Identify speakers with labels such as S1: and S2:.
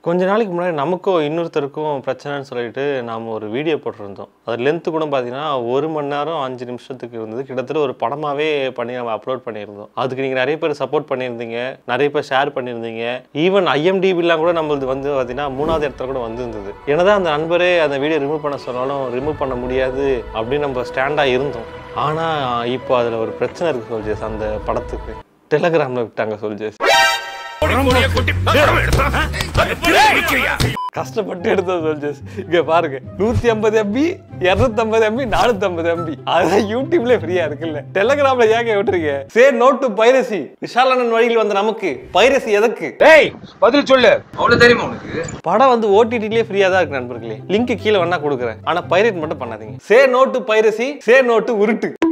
S1: கொஞ்ச நாளைக்கு முன்னாடி நமக்கும் இன்னொருத்தருக்கும் பிரச்சனைன்னு சொல்லிட்டு நாம் ஒரு வீடியோ போட்டிருந்தோம் அது லென்த்து கூட பார்த்தீங்கன்னா ஒரு மணி நேரம் அஞ்சு நிமிஷத்துக்கு இருந்தது கிட்டத்தட்ட ஒரு படமாகவே பண்ணி நம்ம அப்லோட் பண்ணியிருந்தோம் அதுக்கு நீங்கள் நிறைய பேர் சப்போர்ட் பண்ணியிருந்தீங்க நிறைய பேர் ஷேர் பண்ணியிருந்தீங்க ஈவன் ஐஎம்டிபிலாம் கூட நம்மளது வந்து பார்த்தீங்கன்னா மூணாவது இடத்துல கூட வந்திருந்தது என்னதான் அந்த நண்பரே அந்த வீடியோ ரிமூவ் பண்ண சொன்னாலும் ரிமூவ் பண்ண முடியாது அப்படின்னு நம்ம ஸ்டாண்டாக இருந்தோம் ஆனால் இப்போ அதில் ஒரு பிரச்சனை இருக்குது சொல்ஜேஸ் அந்த படத்துக்கு டெலகிராமில் விட்டாங்க சொல்ஜேஸ் கஷ்டப்பட்டு எடுத்தது சொல்ஜஸ் இங்க பாருங்க நூத்தி ஐம்பது எம்பி இருநூத்தி ஐம்பது எம்பி நானூத்தி ஐம்பது எம்பி அதுதான் யூடியூப்ல ஃப்ரீயா இருக்குல்ல டெலகிராம்ல ஏங்க விட்டுருங்க சே நோட் டு பைரசி விஷாலனன் வழியில் வந்த நமக்கு பைரசி எதற்கு
S2: டேய் பதில் சொல்லு அவ்வளவு தெரியுமா உனக்கு
S1: படம் வந்து ஓடிடிலேயே ஃப்ரீயா தான் இருக்கு நண்பர்களே லிங்க் கீழே வேணா கொடுக்குறேன் ஆனா பைரேட் மட்டும் பண்ணாதீங்க say no to piracy say no to உருட்டு